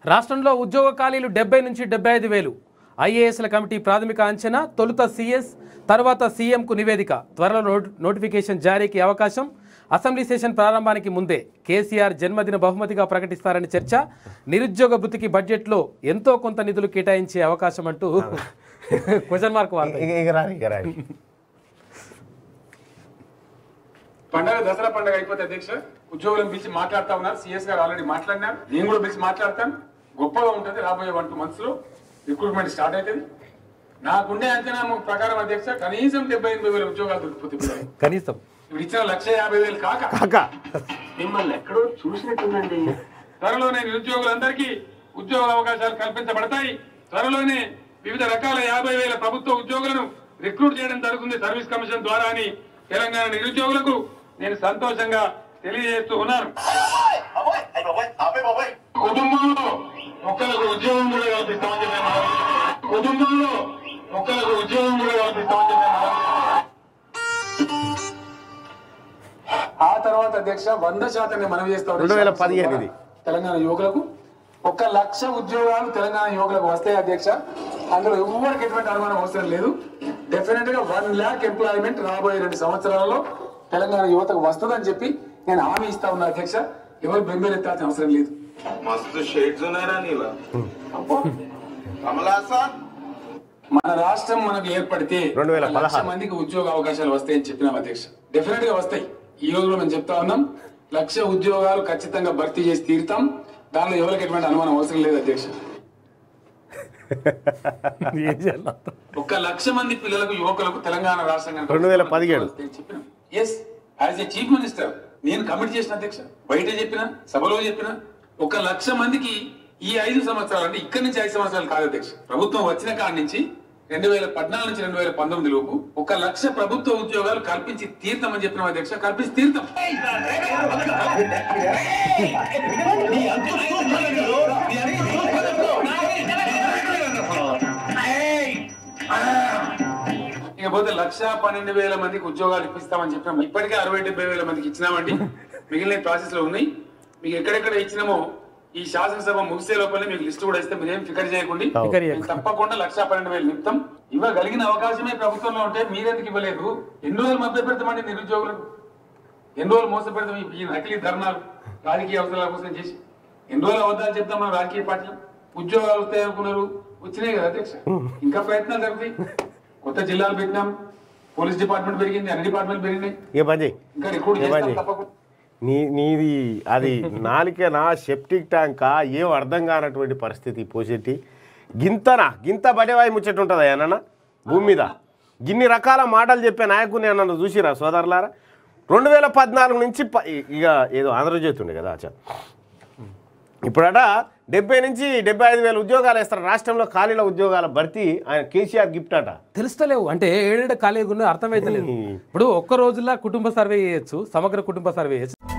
రాష్ట్రంలో ఉద్యోగ ఖాళీలు డెబ్బై నుంచి డెబ్బై ఐదు వేలు ఐఏఎస్ల కమిటీ ప్రాథమిక అంచనా తొలుత సీఎస్ తర్వాత సీఎంకు నివేదిక త్వరలో నోటి నోటిఫికేషన్ జారీకి అవకాశం అసెంబ్లీ సెషన్ ప్రారంభానికి ముందే కేసీఆర్ జన్మదిన బహుమతిగా ప్రకటిస్తారని చర్చ నిరుద్యోగ వృత్తికి బడ్జెట్లో ఎంతో కొంత నిధులు కేటాయించే అవకాశం అంటూ క్వశ్చన్ మార్క్ వార్త ఇక ఇక రాని ఇక రాని పండగ దసరా పండగ అయిపోతే అధ్యక్ష ఉద్యోగులను పిలిచి మాట్లాడుతా ఉన్నారు సిఎస్ గారు ఆల్రెడీ మాట్లాడినారు నేను కూడా పిలిచి మాట్లాడతాను గొప్పగా ఉంటుంది రాబోయే వన్ టూ మంత్స్ లో రిక్రూట్మెంట్ స్టార్ట్ అవుతుంది నాకుండే అంచనా ప్రకారం అధ్యక్ష కనీసం డెబ్బై ఎనభై వేల ఉద్యోగాలు దొరికిపోతాయి ఇప్పుడు. కనీసం ఇప్పుడు ఇచ్చిన లక్ష యాభై వేలు కాక కాక మిమ్మల్ని ఎక్కడో చూసినట్టుందండి త్వరలోనే నిరుద్యోగులందరికీ ఉద్యోగ అవకాశాలు కల్పించబడతాయి త్వరలోనే వివిధ రకాల యాభై వేల ప్రభుత్వ ఉద్యోగులను రిక్రూట్ చేయడం జరుగుతుంది సర్వీస్ కమిషన్ ద్వారా అని తెలంగాణ నిరుద్యోగులకు నేను సంతోషంగా తెలియజేస్తూ ఉన్నాను కుటుంబంలో ఒక్కరికి ఉద్యోగం కూడా కల్పిస్తామని చెప్పి మనం కుటుంబంలో ఒక్కరికి ఉద్యోగం కూడా కల్పిస్తామని చెప్పి మనం ఆ తర్వాత అధ్యక్ష వంద శాతం నేను మనవి చేస్తా రెండు వేల పదిహేను ఇది. తెలంగాణ యువకులకు ఒక లక్ష ఉద్యోగాలు తెలంగాణ యువకులకు వస్తాయి అధ్యక్ష అందులో ఎవరికి ఎటువంటి అనుమానం అవసరం లేదు డెఫినెట్ గా వన్ ల్యాక్ ఎంప్లాయ్మెంట్ రాబోయే రెండు సంవత్సరాలలో తెలంగాణ యువతకు వస్తుందని చెప్పి నేను హామీ ఇస్తా ఉన్నా అధ్యక్ష ఎవరు బెంబేలెత్తాల్సిన అవసరం లేదు मस्त शेड्स ఉన్నాయరా నీలా కమలా సార్ మన రాష్ట్రం మనకు ఏర్పడితే రెండు వేల ఒక లక్ష పదహారు. మందికి ఉద్యోగ అవకాశాలు వస్తాయని చెప్పినాం అధ్యక్ష డెఫినెట్ గా వస్తాయి ఈ రోజు కూడా మేము చెప్తా ఉన్నాం లక్ష ఉద్యోగాలు ఖచ్చితంగా భర్తీ చేసి తీరుతాం దానిలో ఎవరికి ఎటువంటి అనుమానం అవసరం లేదు అధ్యక్ష ఏం చేయాలి ఒక్క లక్ష మంది పిల్లలకు యువకులకు తెలంగాణ రాష్ట్రం రెండు వేల పదిహేడు. Yes as a chief minister నేను కమిట్ చేసిన అధ్యక్ష బయట చెప్పిన సభలో చెప్పిన ఒక లక్ష మందికి ఈ ఐదు సంవత్సరాలు అంటే ఇక్కడి నుంచి ఐదు సంవత్సరాలు కాదు అధ్యక్ష ప్రభుత్వం వచ్చిన కాడి నుంచి రెండు వేల పద్నాలుగు నుంచి రెండు వేల పంతొమ్మిది లోపు ఒక లక్ష ప్రభుత్వ ఉద్యోగాలు కల్పించి తీర్థమని చెప్పిన అధ్యక్ష కల్పించి తీర్థం ఇకపోతే లక్ష పన్నెండు వేల మందికి ఉద్యోగాలు ఇప్పిస్తామని చెప్పినాం ఇప్పటికే అరవై డెబ్బై వేల మందికి ఇచ్చినామండి మిగిలిన ప్రాసెస్ లో ఉన్నాయి మీకు ఎక్కడెక్కడ ఇచ్చినామో ఈ శాసనసభ ముగిసే లోపలే మీకు లిస్ట్ కూడా ఇస్తే మీరేం ఫికర్ చేయకండి ఫికర్ చేయకండి. మేము తప్పకుండా లక్ష పన్నెండు వేలు నిమిత్తం ఇవ్వగలిగిన అవకాశమే ప్రభుత్వంలో ఉంటే మీరెందుకు ఇవ్వలేదు ఎన్ని రోజులు మభ్య పెడతామండి నిరుద్యోగులకు ఎన్ని రోజులు మోస పెడతాం ఈ- ఈ నకిలీ ధర్నాలు రాజకీయ అవసరాల కోసం చేసి ఎన్ని రోజులు అవద్దాలు చెప్తాం మనం రాజకీయ పార్టీలు ఉద్యోగాలు వస్తాయి అనుకున్నారు వచ్చినాయి కదా అధ్యక్ష ఇంకా ప్రయత్నాలు జరుగుతాయి కొత్త జిల్లాలు పెట్టినాం పోలీస్ డిపార్ట్మెంట్ పెరిగింది అన్ని డిపార్ట్మెంట్ పెరిగినాయి ఏ బంజయ్ ఇంకా రిక్రూట్ ఏ చేస్తాం బంజయ్ తప్పకుండా నీ నీది అది నాలికనా సెప్టిక్ ట్యాంకా ఏం అర్థం కానటువంటి పరిస్థితి పోసేటి గింతనా గింత బడేవాయి ముచ్చట ఉంటుందా ఏమన్నా భూమి మీద గిన్ని రకాల మాటలు చెప్పే నాయకుని నన్ను చూసిరా సోదరులారా రెండు వేల పద్నాలుగు నుంచి ప- ఇక ఏదో ఆంధ్రజ్యోతి ఉండే కదా అచ్చా ఇప్పుడట డెబ్బై నుంచి డెబ్బై ఐదు వేల ఉద్యోగాలు వేస్తారు రాష్ట్రంలో ఖాళీల ఉద్యోగాల భర్తీ ఆయన కేసీఆర్ గిఫ్ట్ అట తెలుస్తలేవు అంటే ఏడేడ ఖాళీగా ఉన్న అర్థమైతలేదు ఇప్పుడు ఒక్క రోజులా కుటుంబ సర్వే చేయొచ్చు సమగ్ర కుటుంబ సర్వే చేయొచ్చు